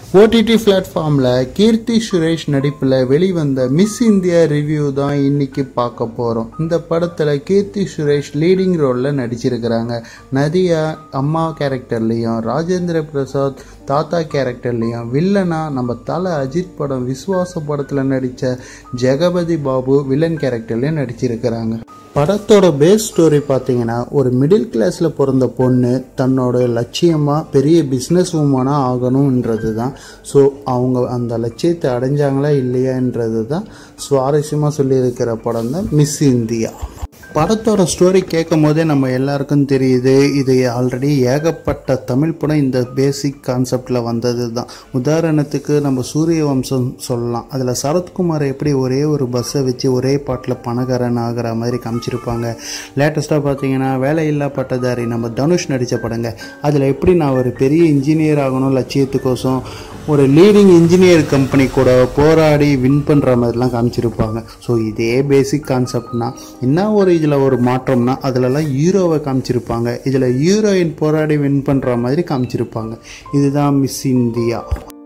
OTT பிளாட்ஃபார்மில் கீர்த்தி சுரேஷ் நடிப்பில் வெளிவந்த மிஸ் இந்தியா ரிவ்யூ தான் இன்னைக்கு பார்க்க போகிறோம் இந்த படத்தில் கீர்த்தி சுரேஷ் லீடிங் ரோலில் நடிச்சிருக்கிறாங்க நதியா அம்மா கேரக்டர்லேயும் ராஜேந்திர பிரசாத் தாத்தா கேரக்டர்லேயும் வில்லனா நம்ம தலை அஜித் படம் விஸ்வாச படத்தில் நடித்த ஜெகபதி பாபு வில்லன் கேரக்டர்லேயும் நடிச்சிருக்கிறாங்க படத்தோட பேஸ் ஸ்டோரி பார்த்தீங்கன்னா ஒரு மிடில் கிளாஸில் பிறந்த பொண்ணு தன்னோட லட்சியமாக பெரிய பிஸ்னஸ் உமனாக ஆகணுன்றது தான் ஸோ அவங்க அந்த லட்சியத்தை அடைஞ்சாங்களா இல்லையான்றது தான் சுவாரஸ்யமாக சொல்லியிருக்கிற படம் தான் மிஸ் இந்தியா படத்தோட ஸ்டோரி கேட்கும் போதே நம்ம எல்லாருக்கும் தெரியுது இது ஆல்ரெடி ஏகப்பட்ட தமிழ் படம் இந்த பேசிக் கான்செப்டில் வந்தது தான் உதாரணத்துக்கு நம்ம சூரிய வம்சம் சொல்லலாம் அதில் சரத்குமார் எப்படி ஒரே ஒரு பஸ்ஸை வச்சு ஒரே பாட்டில் பணக்காரன் ஆகிற மாதிரி காமிச்சிருப்பாங்க லேட்டஸ்ட்டாக பார்த்தீங்கன்னா வேலையில்லா பட்டதாரி நம்ம தனுஷ் நடித்த படங்க அதில் எப்படி நான் ஒரு பெரிய இன்ஜினியர் ஆகணும் லட்சியத்துக்கோசம் ஒரு லீடிங் இன்ஜினியர் கம்பெனி கூட போராடி வின் பண்ணுற மாதிரிலாம் காமிச்சிருப்பாங்க ஸோ இதே பேசிக் கான்செப்ட்னா என்ன ஒரு இதில் ஒரு மாற்றம்னா அதிலலாம் ஹீரோவை காமிச்சிருப்பாங்க இதில் ஹீரோயின் போராடி வின் பண்ணுற மாதிரி காமிச்சிருப்பாங்க இதுதான் மிஸ் இந்தியா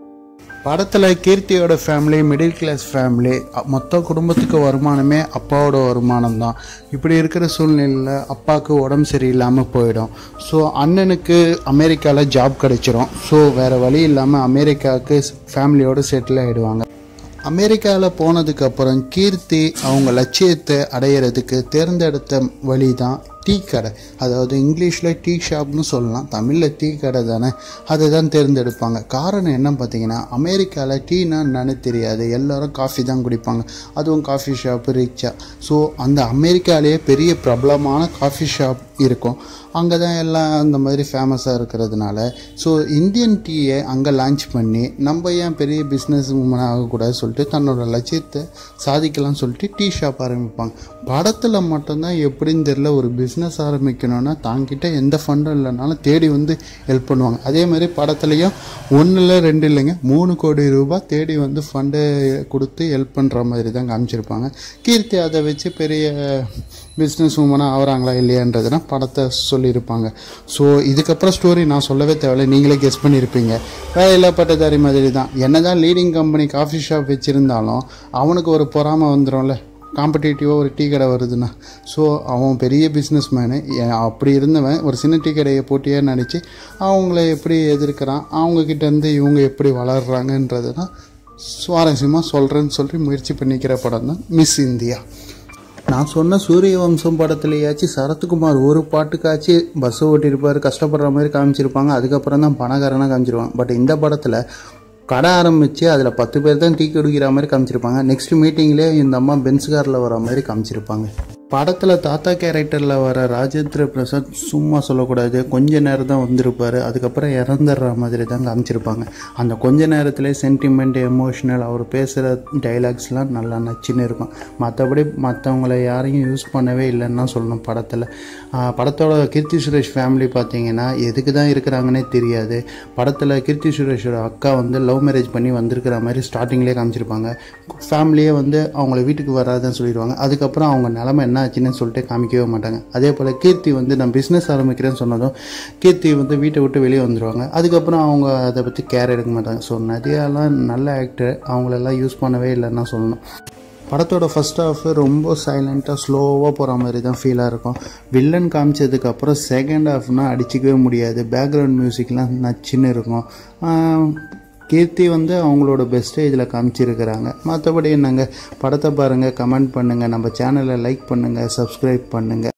படத்தில் கீர்த்தியோட ஃபேமிலி மிடில் கிளாஸ் ஃபேமிலி அ- மொத்த குடும்பத்துக்கு வருமானமே அப்பாவோட வருமானம் தான் இப்படி இருக்கிற சூழ்நிலையில் அப்பாவுக்கு உடம்பு சரியில்லாமல் போயிடும் ஸோ அண்ணனுக்கு அமெரிக்காவில் ஜாப் கிடைச்சிரும் ஸோ வேறு வழி இல்லாமல் அமெரிக்காவுக்கு ஃபேமிலியோடு செட்டில் ஆகிடுவாங்க அமெரிக்காவில் போனதுக்கப்புறம் கீர்த்தி அவங்க லட்சியத்தை அடையிறதுக்கு தேர்ந்தெடுத்த வழி தான் டீ கடை அதாவது இங்கிலீஷில் டீ ஷாப்னு சொல்லலாம் தமிழில் டீ கடை தானே அதை தான் தேர்ந்தெடுப்பாங்க காரணம் என்ன பார்த்தீங்கன்னா அமெரிக்காவில் டீனா என்னன்னு தெரியாது எல்லாரும் காஃபி தான் குடிப்பாங்க அதுவும் காஃபி ஷாப் ரிச்சா ஸோ அந்த அமெரிக்காலேயே பெரிய பிரபலமான காஃபி ஷாப் இருக்கும் அங்கே தான் எல்லாம் அந்த மாதிரி ஃபேமஸாக இருக்கிறதுனால ஸோ இந்தியன் டீயை அங்கே லான்ச் பண்ணி நம்ம ஏன் பெரிய பிஸ்னஸ் உமன் ஆகக்கூடாது சொல்லிட்டு தன்னோட லட்சியத்தை சாதிக்கலாம்னு சொல்லிட்டு டீ ஷாப் ஆரம்பிப்பாங்க படத்தில் மட்டும்தான் எப்படின்னு தெரியல ஒரு பிஸ்னஸ் ஆரம்பிக்கணும்னா தாங்கிட்ட எந்த ஃபண்டும் இல்லைனாலும் தேடி வந்து ஹெல்ப் பண்ணுவாங்க அதே மாதிரி படத்துலையும் ஒன்று இல்லை ரெண்டு இல்லைங்க மூணு கோடி ரூபாய் தேடி வந்து ஃபண்டு கொடுத்து ஹெல்ப் பண்ணுற மாதிரி தான் காமிச்சிருப்பாங்க கீர்த்தி அதை வச்சு பெரிய பிஸ்னஸ் உமனாக ஆகிறாங்களா இல்லையான்றதுனா படத்தை சொல்லியிருப்பாங்க ஸோ இதுக்கப்புறம் ஸ்டோரி நான் சொல்லவே தேவையில்ல நீங்களே கெஸ் பண்ணியிருப்பீங்க வேலையில்லா பட்டதாரி மாதிரி தான் என்ன தான் லீடிங் கம்பெனி காஃபி ஷாப் வச்சுருந்தாலும் அவனுக்கு ஒரு பொறாமை வந்துடும்ல காம்படிட்டிவாக ஒரு டீ கடை வருதுன்னா ஸோ அவன் பெரிய பிஸ்னஸ் மேனு அப்படி இருந்தவன் ஒரு சின்ன டீ கடையை போட்டியாக நினச்சி அவங்கள எப்படி எதிர்க்கிறான் அவங்கக்கிட்டேருந்து இவங்க எப்படி வளர்கிறாங்கன்றது தான் சுவாரஸ்யமாக சொல்கிறேன்னு சொல்லி முயற்சி பண்ணிக்கிற படம் தான் மிஸ் இந்தியா நான் சொன்ன சூரிய வம்சம் படத்துலையாச்சும் சரத்குமார் ஒரு பாட்டுக்காச்சு பஸ்ஸை ஓட்டியிருப்பார் கஷ்டப்படுற மாதிரி காமிச்சிருப்பாங்க அதுக்கப்புறம் தான் பணக்காரனாக காமிச்சிருவாங்க பட் இந்த படத்தில் கடை ஆரம்பித்து அதில் பத்து பேர் தான் டீ குடிக்கிற மாதிரி காமிச்சிருப்பாங்க நெக்ஸ்ட் மீட்டிங்லேயே இந்த அம்மா பென்ஸ் காரில் வர மாதிரி காமிச்சிருப்பாங்க படத்தில் தாத்தா கேரக்டரில் வர ராஜேந்திர பிரசாத் சும்மா சொல்லக்கூடாது கொஞ்ச நேரம் தான் வந்திருப்பார் அதுக்கப்புறம் இறந்துடுற மாதிரி தான் காமிச்சிருப்பாங்க அந்த கொஞ்ச நேரத்திலே சென்டிமெண்ட் எமோஷ்னல் அவர் பேசுகிற டைலாக்ஸ்லாம் நல்லா நச்சுன்னு இருக்கும் மற்றபடி மற்றவங்கள யாரையும் யூஸ் பண்ணவே இல்லைன்னு தான் சொல்லணும் படத்தில் ஆஹ் படத்தோட கீர்த்தி சுரேஷ் ஃபேமிலி பார்த்தீங்கன்னா எதுக்கு தான் இருக்கிறாங்கன்னே தெரியாது படத்தில் கீர்த்தி சுரேஷோட அக்கா வந்து லவ் மேரேஜ் பண்ணி வந்திருக்கிற மாதிரி ஸ்டார்டிங்லேயே காமிச்சிருப்பாங்க ஃபேமிலியே வந்து அவங்கள வீட்டுக்கு வராதுன்னு சொல்லிடுவாங்க அதுக்கப்புறம் அவங்க நிலமை என்ன ஆச்சுன்னு சொல்லிட்டு காமிக்கவே மாட்டாங்க அதே போல் கீர்த்தி வந்து நான் பிஸ்னஸ் ஆரம்பிக்கிறேன்னு சொன்னதும் கீர்த்தி வந்து வீட்டை விட்டு வெளியே வந்துடுவாங்க அதுக்கப்புறம் அவங்க அதை பற்றி கேர் எடுக்க மாட்டாங்க ஸோ நதியாலாம் நல்ல ஆக்டர் அவங்களெல்லாம் யூஸ் பண்ணவே இல்லைன்னு தான் சொல்லணும் படத்தோட ஃபர்ஸ்ட் ஹாஃப் ரொம்ப சைலண்ட்டாக ஸ்லோவாக போகிற மாதிரி தான் ஃபீலாக இருக்கும் வில்லன் காமிச்சதுக்கப்புறம் செகண்ட் ஹாஃப்னால் அடிச்சிக்கவே முடியாது பேக்ரவுண்ட் மியூசிக்லாம் நச்சுன்னு இருக்கும் ஆஹ் கீர்த்தி வந்து அவங்களோட பெஸ்ட்டை இதில் காமிச்சிருக்கிறாங்க மற்றபடி என்னங்க படத்தை பாருங்கள் கமெண்ட் பண்ணுங்கள் நம்ம சேனலை லைக் பண்ணுங்கள் சப்ஸ்கிரைப் பண்ணுங்கள்